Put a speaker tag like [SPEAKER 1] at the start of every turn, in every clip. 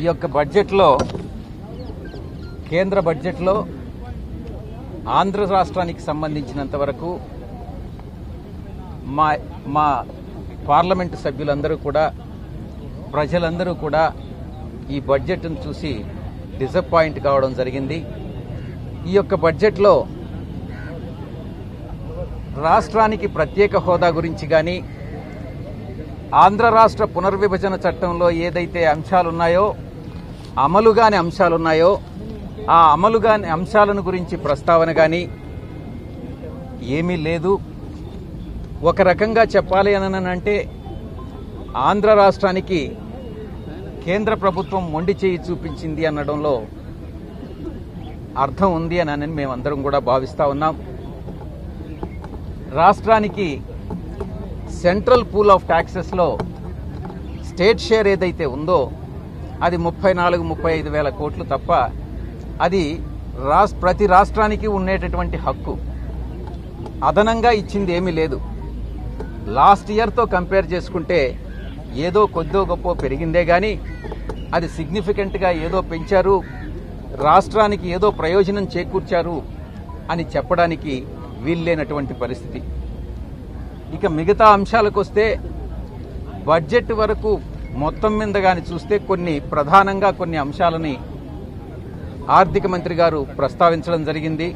[SPEAKER 1] ఈ యొక్క బడ్జెట్లో కేంద్ర బడ్జెట్లో ఆంధ్ర రాష్ట్రానికి సంబంధించినంత వరకు మా మా పార్లమెంటు సభ్యులందరూ కూడా ప్రజలందరూ కూడా ఈ బడ్జెట్ను చూసి డిసప్పాయింట్ కావడం జరిగింది ఈ యొక్క బడ్జెట్లో రాష్ట్రానికి ప్రత్యేక హోదా గురించి కానీ ఆంధ్ర రాష్ట్ర పునర్విభజన చట్టంలో ఏదైతే అంశాలున్నాయో అమలుగాని అంశాలున్నాయో ఆ అమలుగాని అంశాలను గురించి ప్రస్తావన కానీ ఏమీ లేదు ఒక రకంగా చెప్పాలి అని అంటే ఆంధ్ర రాష్ట్రానికి కేంద్ర ప్రభుత్వం మొండి చేయి చూపించింది అనడంలో అర్థం ఉంది అని అని మేమందరం కూడా భావిస్తా ఉన్నాం రాష్ట్రానికి సెంట్రల్ పూల్ ఆఫ్ ట్యాక్సెస్లో స్టేట్ షేర్ ఏదైతే ఉందో అది ముప్పై నాలుగు ముప్పై ఐదు వేల కోట్లు తప్ప అది రాస్ ప్రతి రాష్ట్రానికి ఉండేటటువంటి హక్కు అదనంగా ఇచ్చింది ఏమీ లేదు లాస్ట్ ఇయర్తో కంపేర్ చేసుకుంటే ఏదో కొద్దో గొప్ప పెరిగిందే కానీ అది సిగ్నిఫికెంట్గా ఏదో పెంచారు రాష్ట్రానికి ఏదో ప్రయోజనం చేకూర్చారు అని చెప్పడానికి వీల్లేనటువంటి పరిస్థితి ఇక మిగతా అంశాలకు వస్తే బడ్జెట్ వరకు మొత్తం మీద కానీ చూస్తే కొన్ని ప్రధానంగా కొన్ని అంశాలని ఆర్థిక మంత్రి గారు ప్రస్తావించడం జరిగింది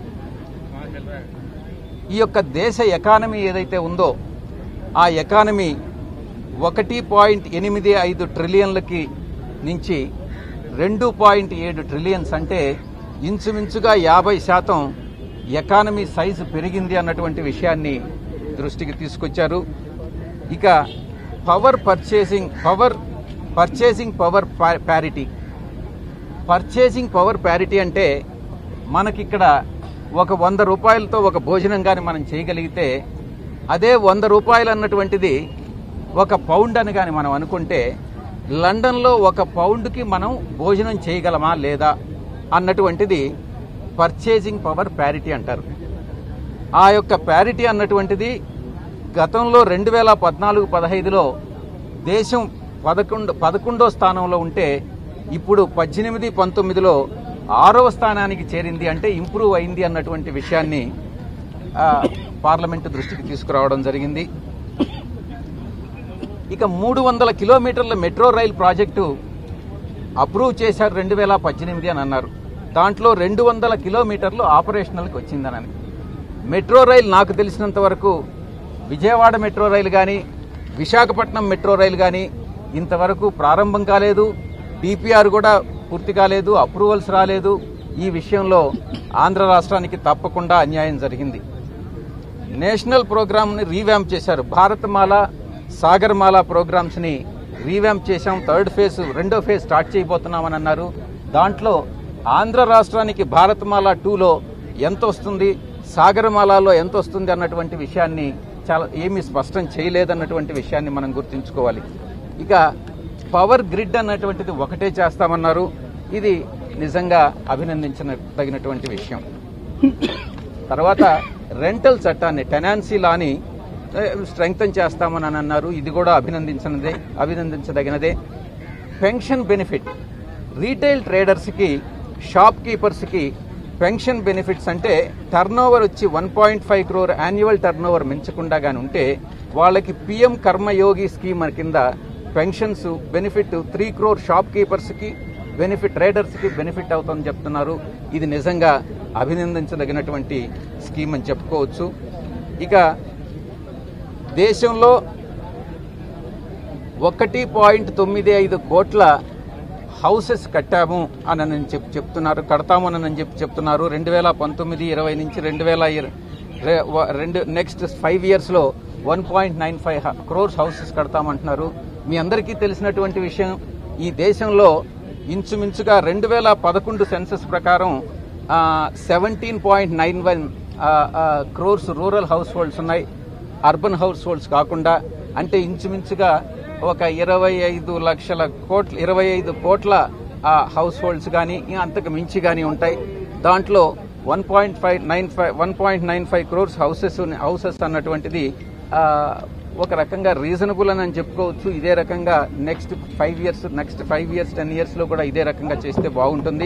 [SPEAKER 1] ఈ యొక్క దేశ ఎకానమీ ఏదైతే ఉందో ఆ ఎకానమీ ఒకటి పాయింట్ ఎనిమిది ఐదు ట్రిలియన్లకి నుంచి రెండు పాయింట్ ఏడు ట్రిలియన్స్ అంటే ఇంచుమించుగా యాభై శాతం ఎకానమీ సైజు పెరిగింది అన్నటువంటి విషయాన్ని దృష్టికి తీసుకొచ్చారు ఇక power purchasing power purchasing power parity purchasing power parity అంటే మనకిక్కడ ఒక వంద రూపాయలతో ఒక భోజనం కానీ మనం చేయగలిగితే అదే వంద రూపాయలు అన్నటువంటిది ఒక పౌండ్ అని కానీ మనం అనుకుంటే లండన్లో ఒక పౌండ్కి మనం భోజనం చేయగలమా లేదా అన్నటువంటిది పర్చేసింగ్ పవర్ ప్యారిటీ అంటారు ఆ యొక్క ప్యారిటీ అన్నటువంటిది గతంలో రెండు వేల పద్నాలుగు పదహైదులో దేశం పదకొండు పదకొండో స్థానంలో ఉంటే ఇప్పుడు పద్దెనిమిది పంతొమ్మిదిలో ఆరవ స్థానానికి చేరింది అంటే ఇంప్రూవ్ అయింది అన్నటువంటి విషయాన్ని ఆ, పార్లమెంటు దృష్టికి తీసుకురావడం జరిగింది ఇక మూడు వందల కిలోమీటర్ల మెట్రో రైల్ ప్రాజెక్టు అప్రూవ్ చేశారు రెండు వేల పద్దెనిమిది అని అన్నారు దాంట్లో రెండు వందల కిలోమీటర్లు ఆపరేషనల్కి వచ్చిందనని మెట్రో రైల్ నాకు తెలిసినంత వరకు విజయవాడ మెట్రో రైలు కానీ విశాఖపట్నం మెట్రో రైలు కానీ ఇంతవరకు ప్రారంభం కాలేదు డిపిఆర్ కూడా పూర్తి కాలేదు అప్రూవల్స్ రాలేదు ఈ విషయంలో ఆంధ్ర రాష్ట్రానికి తప్పకుండా అన్యాయం జరిగింది నేషనల్ ప్రోగ్రామ్ని రీవ్యాంప్ చేశారు భారతమాల సాగర్మాల ప్రోగ్రామ్స్ని రీవ్యాంప్ చేశాం థర్డ్ ఫేజ్ రెండో ఫేజ్ స్టార్ట్ చేయబోతున్నామని అన్నారు దాంట్లో ఆంధ్ర రాష్ట్రానికి భారతమాల టూలో ఎంత వస్తుంది సాగరమాలలో ఎంత వస్తుంది అన్నటువంటి విషయాన్ని చాలా ఏమీ స్పష్టం చేయలేదన్నటువంటి విషయాన్ని మనం గుర్తుంచుకోవాలి ఇక పవర్ గ్రిడ్ అన్నటువంటిది ఒకటే చేస్తామన్నారు ఇది నిజంగా అభినందించిన తగినటువంటి విషయం తర్వాత రెంటల్ చట్టాన్ని టెనాన్సీ లాని స్ట్రెంగ్తన్ చేస్తామని అని అన్నారు ఇది కూడా అభినందించినదే అభినందించదగినదే పెన్షన్ బెనిఫిట్ రీటైల్ ట్రేడర్స్కి షాప్ కీపర్స్కి పెన్షన్ బెనిఫిట్స్ అంటే టర్న్ ఓవర్ వచ్చి one point five crore annual turnover మించకుండా కానీ ఉంటే వాళ్ళకి పిఎం కర్మయోగి స్కీమ్ కింద pensions benefit three crore shop కీపర్స్కి బెనిఫిట్ ట్రేడర్స్కి బెనిఫిట్ అవుతుందని చెప్తున్నారు ఇది నిజంగా అభినందించదగినటువంటి స్కీమ్ అని చెప్పుకోవచ్చు ఇక దేశంలో ఒకటి పాయింట్ తొమ్మిది ఐదు కోట్ల హౌసెస్ కట్టాము అని అని చెప్ చెప్తున్నారు కడతాము అని అని చెప్పి చెప్తున్నారు రెండు వేల పంతొమ్మిది ఇరవై నుంచి రెండు వేల ఇర- రె- వ- రెండు నెక్స్ట్ ఫైవ్ ఇయర్స్లో one point nine five crores houses కడతామంటున్నారు మీ అందరికీ తెలిసినటువంటి విషయం ఈ దేశంలో ఇంచుమించుగా రెండు వేల పదకొండు సెన్సస్ ప్రకారం seventeen point nine one crores rural household ఉన్నాయి అర్బన్ హౌస్ హోల్డ్స్ కాకుండా అంటే ఇంచుమించుగా ఒక ఇరవై ఐదు లక్షల కోట్ల ఇరవై ఐదు కోట్ల హౌస్ హోల్డ్స్ కానీ అంతకు మించి కానీ ఉంటాయి దాంట్లో one point five nine five one point nine five crores houses houses అన్నటువంటిది ఆ, ఒక రకంగా రీజనబుల్ అని చెప్పుకోవచ్చు ఇదే రకంగా next five years next five years ten years లో కూడా ఇదే రకంగా చేస్తే బాగుంటుంది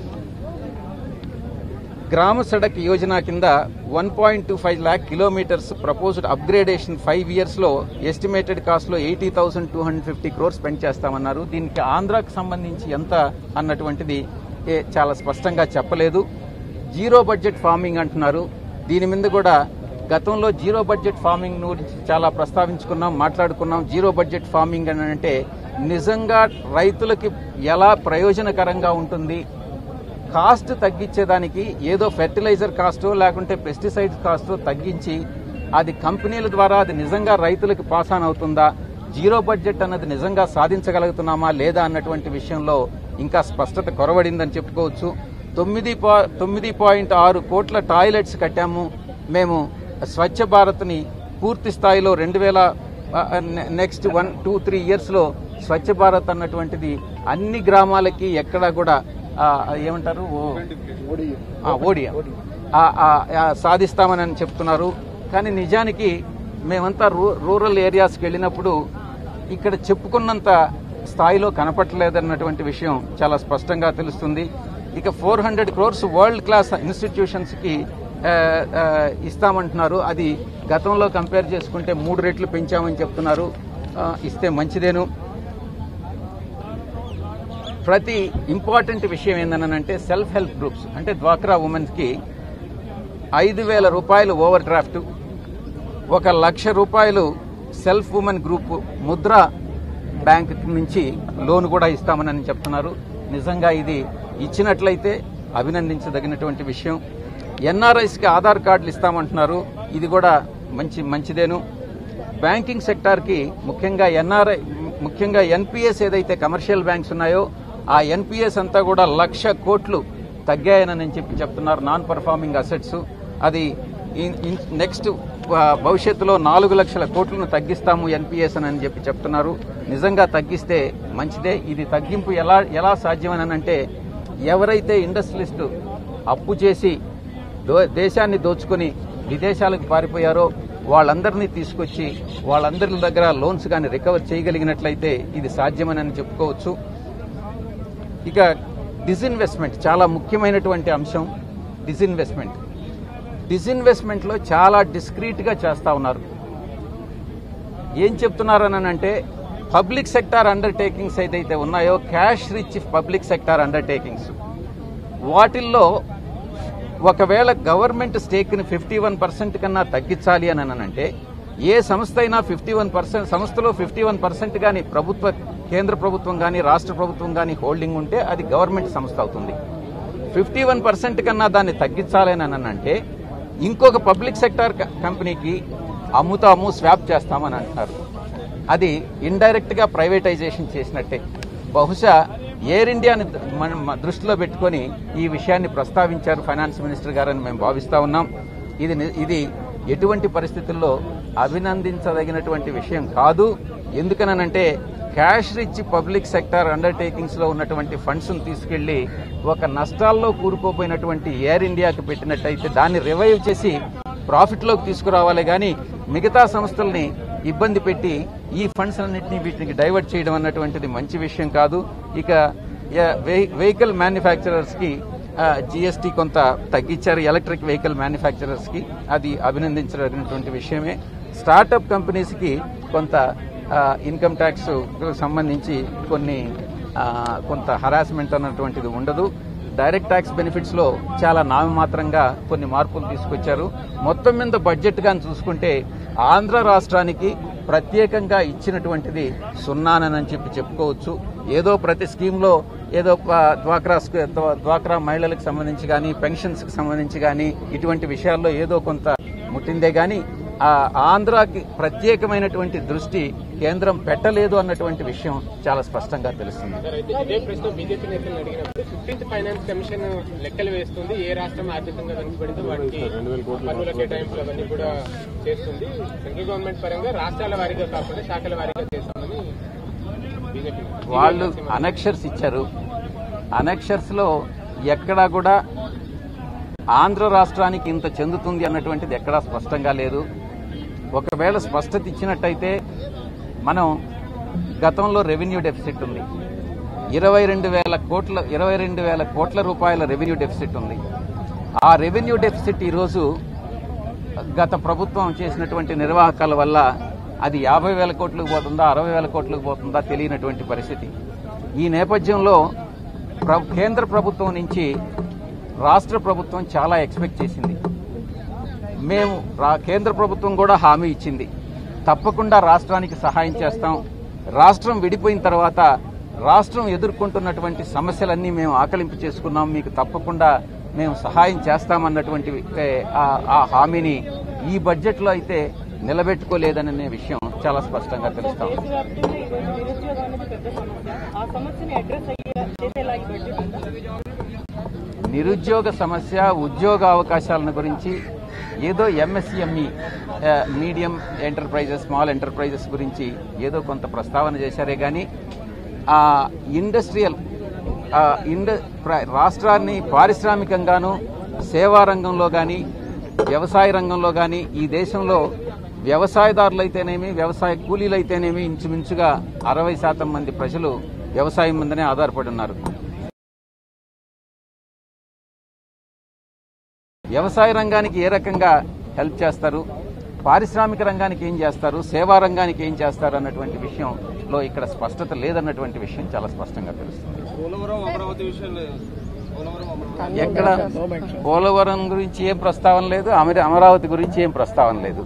[SPEAKER 1] గ్రామ సడక్ యోజన కింద one point two five lakh kilometres proposed upgradation five years లో ఎస్టిమేటెడ్ కాస్ట్ లో eighty thousand two hundred fifty crores spend చేస్తామన్నారు దీనికి ఆంధ్రాకి సంబంధించి ఎంత అన్నటువంటిది ఏ చాలా స్పష్టంగా చెప్పలేదు జీరో బడ్జెట్ ఫార్మింగ్ అంటున్నారు దీని మీద కూడా గతంలో జీరో బడ్జెట్ ఫార్మింగ్ గురించి చాలా ప్రస్తావించుకున్నాం మాట్లాడుకున్నాం జీరో బడ్జెట్ ఫార్మింగ్ అని అంటే నిజంగా రైతులకి ఎలా ప్రయోజనకరంగా ఉంటుంది కాస్ట్ తగ్గించేదానికి ఏదో ఫెర్టిలైజర్ కాస్టో లేకుంటే పెస్టిసైడ్స్ కాస్టో తగ్గించి అది కంపెనీల ద్వారా అది నిజంగా రైతులకు పాస్ ఆన్ అవుతుందా జీరో బడ్జెట్ అన్నది నిజంగా సాధించగలుగుతున్నామా లేదా అన్నటువంటి విషయంలో ఇంకా స్పష్టత కొరవడిందని చెప్పుకోవచ్చు తొమ్మిది పా- తొమ్మిది పాయింట్ ఆరు కోట్ల టాయిలెట్స్ కట్టాము మేము స్వచ్ఛ భారత్ని పూర్తి స్థాయిలో రెండు వేల నెక్స్ట్ వన్ టూ త్రీ ఇయర్స్లో స్వచ్ఛ భారత్ అన్నటువంటిది అన్ని గ్రామాలకి ఎక్కడా కూడా ఆ, ఏమంటారు ఓ- ఆ, ఓడియా ఆ, ఆ, ఆ, సాధిస్తామని అని చెప్తున్నారు కానీ నిజానికి మేమంతా రూ- రూరల్ ఏరియాస్కి వెళ్ళినప్పుడు ఇక్కడ చెప్పుకున్నంత స్థాయిలో కనపట్లేదన్నటువంటి విషయం చాలా స్పష్టంగా తెలుస్తుంది ఇక four hundred crores world class ఇన్స్టిట్యూషన్స్కి ఆ, ఆ, ఇస్తామంటున్నారు అది గతంలో కంపేర్ చేసుకుంటే మూడు రెట్లు పెంచామని చెప్తున్నారు ఆ, ఇస్తే మంచిదేను ప్రతి ఇంపార్టెంట్ విషయం ఏందనంటే సెల్ఫ్ హెల్ప్ గ్రూప్స్ అంటే డ్వాక్రా ఉమెన్స్ కి ఐదు వేల రూపాయలు ఓవర్ డ్రాఫ్ట్ ఒక లక్ష రూపాయలు self women group Mudra bank నుంచి లోన్ కూడా ఇస్తామని చెప్తున్నారు నిజంగా ఇది ఇచ్చినట్లయితే అభినందించదగినటువంటి విషయం ఎన్ఆర్ఐస్ కి ఆధార్ కార్డులు ఇస్తామంటున్నారు ఇది కూడా మంచి మంచిదేను బ్యాంకింగ్ సెక్టార్ కి ముఖ్యంగా ఎన్ఆర్ఐ ముఖ్యంగా ఎన్పిఎస్ ఏదైతే కమర్షియల్ బ్యాంక్స్ ఉన్నాయో ఆ ఎన్పిఎస్ అంతా కూడా లక్ష కోట్లు తగ్గాయని చెప్పి చెప్తున్నారు నాన్ పర్ఫార్మింగ్ అసెట్స్ అది ఇన్- ఇన్- నెక్స్ట్ ఆ, భవిష్యత్తులో నాలుగు లక్షల కోట్లను తగ్గిస్తాము ఎన్పిఎస్ అని చెప్పి చెప్తున్నారు నిజంగా తగ్గిస్తే మంచిదే ఇది తగ్గింపు ఎలా ఎలా సాధ్యమని అంటే ఎవరైతే ఇండస్ట్రియలిస్టు అప్పు చేసి దో- దేశాన్ని దోచుకొని విదేశాలకు పారిపోయారో వాళ్ళందరినీ తీసుకొచ్చి వాళ్ళందరి దగ్గర లోన్స్ కానీ రికవర్ చేయగలిగినట్లయితే ఇది సాధ్యమని చెప్పుకోవచ్చు ఇక డిజిన్వెస్ట్మెంట్ చాలా ముఖ్యమైనటువంటి అంశం డిజిన్వెస్ట్మెంట్ డిజిన్వెస్ట్మెంట్లో చాలా డిస్క్రీట్గా చేస్తా ఉన్నారు ఏం చెప్తున్నారని అంటే పబ్లిక్ సెక్టార్ అండర్టేకింగ్స్ ఏదైతే ఉన్నాయో cash rich public sector undertakings వాటిల్లో ఒకవేళ గవర్నమెంట్ స్టేక్ని ఫిఫ్టీ వన్ పర్సెంట్ కన్నా తగ్గించాలి అని అంటే ఏ సంస్థ అయినా ఫిఫ్టీ వన్ పర్సెంట్ సంస్థలో ఫిఫ్టీ వన్ పర్సెంట్ కానీ ప్రభుత్వ కేంద్ర ప్రభుత్వం కానీ రాష్ట్ర ప్రభుత్వం కానీ హోల్డింగ్ ఉంటే అది గవర్నమెంట్ సంస్థ అవుతుంది ఫిఫ్టీ వన్ పర్సెంట్ కన్నా దాన్ని తగ్గించాలి అని అంటే ఇంకొక పబ్లిక్ సెక్టార్ కంపెనీకి అమ్ముతాము స్వాప్ చేస్తామని అంటున్నారు అది ఇండైరెక్ట్ గా ప్రైవేటైజేషన్ చేసినట్టే బహుశా ఎయిర్ ఇండియాని మన మ- దృష్టిలో పెట్టుకొని ఈ విషయాన్ని ప్రస్తావించారు ఫైనాన్స్ మినిస్టర్ గారని మేము భావిస్తా ఉన్నాం ఇది ని- ఇది ఎటువంటి పరిస్థితుల్లో అభినందించదగినటువంటి విషయం కాదు ఎందుకనంటే cash rich public sector undertakings లో ఉన్నటువంటి ఫండ్స్ తీసుకెళ్లి ఒక నష్టాల్లో కూరుకోపోయినటువంటి ఎయిర్ ఇండియాకి పెట్టినట్టయితే దాన్ని రివైవ్ చేసి ప్రాఫిట్ లోకి తీసుకురావాలి కానీ మిగతా సంస్థల్ని ఇబ్బంది పెట్టి ఈ ఫండ్స్ అన్నింటినీ వీటికి డైవర్ట్ చేయడం అన్నటువంటిది మంచి విషయం కాదు ఇక వెహికల్ మ్యానుఫ్యాక్చరర్స్ కి జిఎస్టీ కొంత తగ్గించారు ఎలక్ట్రిక్ వెహికల్ మ్యానుఫ్యాక్చరర్స్ కి అది అభినందించదగినటువంటి విషయమే స్టార్టప్ కంపెనీస్ కి కొంత ఇన్కమ్ ట్యాక్స్ సంబంధించి కొన్ని ఆ, కొంత హరాస్మెంట్ అన్నటువంటిది ఉండదు డైరెక్ట్ ట్యాక్స్ బెనిఫిట్స్ లో చాలా నామమాత్రంగా కొన్ని మార్పులు తీసుకొచ్చారు మొత్తం మీద బడ్జెట్ గాని చూసుకుంటే ఆంధ్ర రాష్ట్రానికి ప్రత్యేకంగా ఇచ్చినటువంటిది సున్నానని చెప్పి చెప్పుకోవచ్చు ఏదో ప్రతి స్కీమ్ లో ఏదో ప- డ్వాక్రా స్క- డ్వా- డ్వాక్రా మహిళలకు సంబంధించి కానీ పెన్షన్స్ కి సంబంధించి కానీ ఇటువంటి విషయాల్లో ఏదో కొంత ముట్టిందే గాని ఆ ఆంధ్రాకి ప్రత్యేకమైనటువంటి దృష్టి కేంద్రం పెట్టలేదు అన్నటువంటి విషయం చాలా స్పష్టంగా తెలుస్తుంది
[SPEAKER 2] సార్ అయితే ఇదే ప్రశ్న బీజేపీ నేతలు అడిగినప్పుడు ఫిఫ్టీన్త్ ఫైనాన్స్ కమిషన్ లెక్కలు వేస్తుంది ఏ రాష్ట్రం ఆర్థికంగా వెనుకబడిందో వాటికి పన్నుల కేటాయింపులు అవన్నీ కూడా చేస్తుంది సెంట్రల్ గవర్నమెంట్ పరంగా రాష్ట్రాల వారీగా కాకుండా శాఖల వారీగా చేస్తామని బీజేపీ
[SPEAKER 1] వాళ్ళు అనక్షర్స్ ఇచ్చారు అనక్షర్స్ లో ఎక్కడా కూడా ఆంధ్ర రాష్ట్రానికి ఇంత చెందుతుంది అన్నటువంటిది ఎక్కడా స్పష్టంగా లేదు ఒకవేళ స్పష్టత ఇచ్చినట్టయితే మనం గతంలో రెవెన్యూ డెఫిసిట్ ఉంది ఇరవై రెండు వేల కోట్ల ఇరవై రెండు వేల కోట్ల రూపాయల రెవెన్యూ డెఫిసిట్ ఉంది ఆ రెవెన్యూ డెఫిసిట్ ఈరోజు గత ప్రభుత్వం చేసినటువంటి నిర్వాహకాల వల్ల అది యాభై వేల కోట్లకు పోతుందా అరవై వేల కోట్లకు పోతుందా తెలియనటువంటి పరిస్థితి ఈ నేపథ్యంలో ప్ర- కేంద్ర ప్రభుత్వం నుంచి రాష్ట్ర ప్రభుత్వం చాలా ఎక్స్పెక్ట్ చేసింది మేము రా- కేంద్ర ప్రభుత్వం కూడా హామీ ఇచ్చింది తప్పకుండా రాష్ట్రానికి సహాయం చేస్తాం రాష్ట్రం విడిపోయిన తర్వాత రాష్ట్రం ఎదుర్కొంటున్నటువంటి సమస్యలన్నీ మేము ఆకలింపు చేసుకున్నాం మీకు తప్పకుండా మేము సహాయం చేస్తామన్నటువంటి ఏ, ఆ- ఆ హామీని ఈ బడ్జెట్లో అయితే నిలబెట్టుకోలేదనే విషయం చాలా స్పష్టంగా తెలుస్తాం
[SPEAKER 3] దేశవ్యాప్తంగా ఈరోజు నిరుద్యోగం అనేది పెద్ద సమస్య ఆ సమస్యని అడ్రస్ అయ్యే చేసేలా ఈ బడ్జెట్ ఉందా
[SPEAKER 1] నిరుద్యోగ సమస్య ఉద్యోగ అవకాశాలను గురించి ఏదో MSME medium enterprises small enterprises గురించి ఏదో కొంత ప్రస్తావన చేశారే కానీ ఆ ఇండస్ట్రియల్ ఆ, ఇండ ప్ర- రాష్ట్రాన్ని పారిశ్రామికంగాను సేవా రంగంలో కానీ వ్యవసాయ రంగంలో కానీ ఈ దేశంలో వ్యవసాయదారులైతేనేమి వ్యవసాయ కూలీలైతేనేమి ఇంచుమించుగా అరవై శాతం మంది ప్రజలు వ్యవసాయం మీదనే ఆధారపడి ఉన్నారు వ్యవసాయ రంగానికి ఏ రకంగా హెల్ప్ చేస్తారు పారిశ్రామిక రంగానికి ఏం చేస్తారు సేవా రంగానికి ఏం చేస్తారు అన్నటువంటి విషయంలో ఇక్కడ స్పష్టత లేదన్నటువంటి విషయం చాలా స్పష్టంగా తెలుస్తుంది
[SPEAKER 4] పోలవరం అమరావతి విషయంలో పోలవరం అమరావతి
[SPEAKER 1] ఎక్కడ పోలవరం గురించి ఏం ప్రస్తావన లేదు అమర- అమరావతి గురించి ఏం ప్రస్తావన లేదు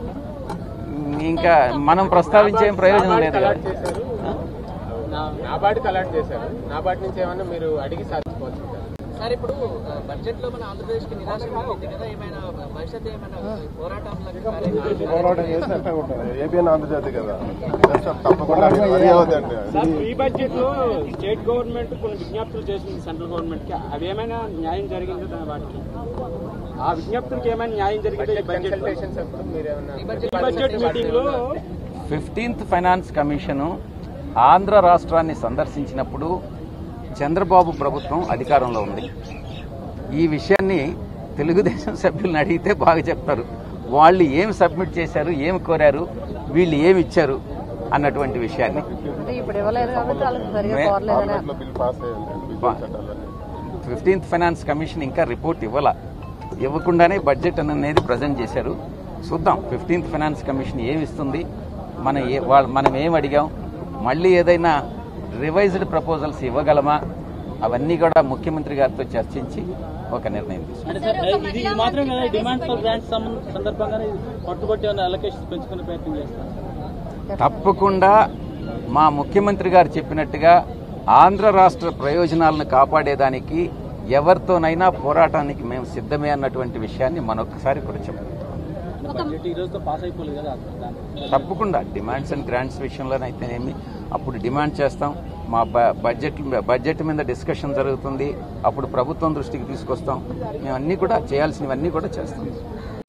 [SPEAKER 1] ఇంకా మనం ప్రస్తావించే ఏం ప్రయోజనం లేదు కదా.
[SPEAKER 2] అలాట్ చేశారు నాబార్డుకి అలాట్ చేశారు నాబార్డు నుంచి ఏమన్నా మీరు అడిగి సాధించుకోవచ్చు
[SPEAKER 5] సార్ ఇప్పుడు ఆ, బడ్జెట్ లో మన ఆంధ్రప్రదేశ్ కి నిరాశ ఉంది కదా ఏమైనా భవిష్యత్తు ఏమైనా పోరాటంలకు
[SPEAKER 4] పోరాటం చేస్తే అట్లా ఉంటుంది ఏబిఎన్ ఆంధ్రజ్యోతి కదా తప్పకుండా అది అవుతుంది
[SPEAKER 6] సార్ ఈ బడ్జెట్ లో స్టేట్ గవర్నమెంట్ కొన్ని విజ్ఞప్తులు చేసింది సెంట్రల్ గవర్నమెంట్ కి అవి ఏమైనా న్యాయం జరిగిందో దాని వాటికి ఆ విజ్ఞప్తులకి ఏమైనా న్యాయం జరిగిందో ఈ బడ్జెట్ లో?
[SPEAKER 2] కన్సల్టేషన్స్ అప్పుడు మీరు ఏమన్నా
[SPEAKER 6] ఈ బడ్జెట్ మీటింగ్ లో
[SPEAKER 1] ఫిఫ్టీన్త్ ఫైనాన్స్ కమిషను ఆంధ్ర రాష్ట్రాన్ని సందర్శించినప్పుడు చంద్రబాబు ప్రభుత్వం అధికారంలో ఉంది ఈ విషయాన్ని తెలుగుదేశం సభ్యులను అడిగితే బాగా చెప్తారు వాళ్ళు ఏం సబ్మిట్ చేశారు ఏం కోరారు వీళ్ళు ఏమి ఇచ్చారు అన్నటువంటి విషయాన్ని
[SPEAKER 7] అంటే ఇప్పుడు ఇవ్వలేదు కాబట్టి వాళ్ళకి సరిగా
[SPEAKER 1] మే-
[SPEAKER 7] కోరలేదని
[SPEAKER 4] పార్లమెంట్లో బిల్ పాస్ అయ్యింది
[SPEAKER 1] బా- ఫిఫ్టీన్త్ ఫైనాన్స్ కమిషన్ ఇంకా రిపోర్ట్ ఇవ్వాల ఇవ్వకుండానే బడ్జెట్ అనేది ప్రజెంట్ చేశారు చూద్దాం ఫిఫ్టీన్త్ ఫైనాన్స్ కమిషన్ ఏమి ఇస్తుంది మన ఏ వాళ్ళ మనం ఏం అడిగాం మళ్ళీ ఏదైనా రివైజ్డ్ ప్రపోజల్స్ ఇవ్వగలమా అవన్నీ కూడా ముఖ్యమంత్రి గారితో చర్చించి ఒక నిర్ణయం తీసుకుంటాం
[SPEAKER 6] అంటే సార్ ఇది ఇది మాత్రం కదా డిమాండ్ ఫర్ గ్రాంట్స్ సందర్భంగానే పట్టుబట్టి అలొకేషన్ పెంచుకునే ప్రయత్నం చేస్తారు
[SPEAKER 1] తప్పకుండా మా ముఖ్యమంత్రి గారు చెప్పినట్టుగా ఆంధ్ర రాష్ట్ర ప్రయోజనాలను కాపాడేదానికి ఎవరితోనైనా పోరాటానికి మేము సిద్ధమే అన్నటువంటి విషయాన్ని మరొకసారి కూడా చెప్పాం
[SPEAKER 6] బడ్జెట్ ఈ రోజుతో పాస్ అయిపోలేదు కదా
[SPEAKER 1] తప్పకుండా డిమాండ్స్ అండ్ గ్రాంట్స్ విషయంలోనైతేనేమి అప్పుడు డిమాండ్ చేస్తాం మా బ- బడ్జెట్ బడ్జెట్ మీద డిస్కషన్ జరుగుతుంది అప్పుడు ప్రభుత్వం దృష్టికి తీసుకొస్తాం మేము అన్నీ కూడా చేయాల్సినవన్నీ కూడా చేస్తాం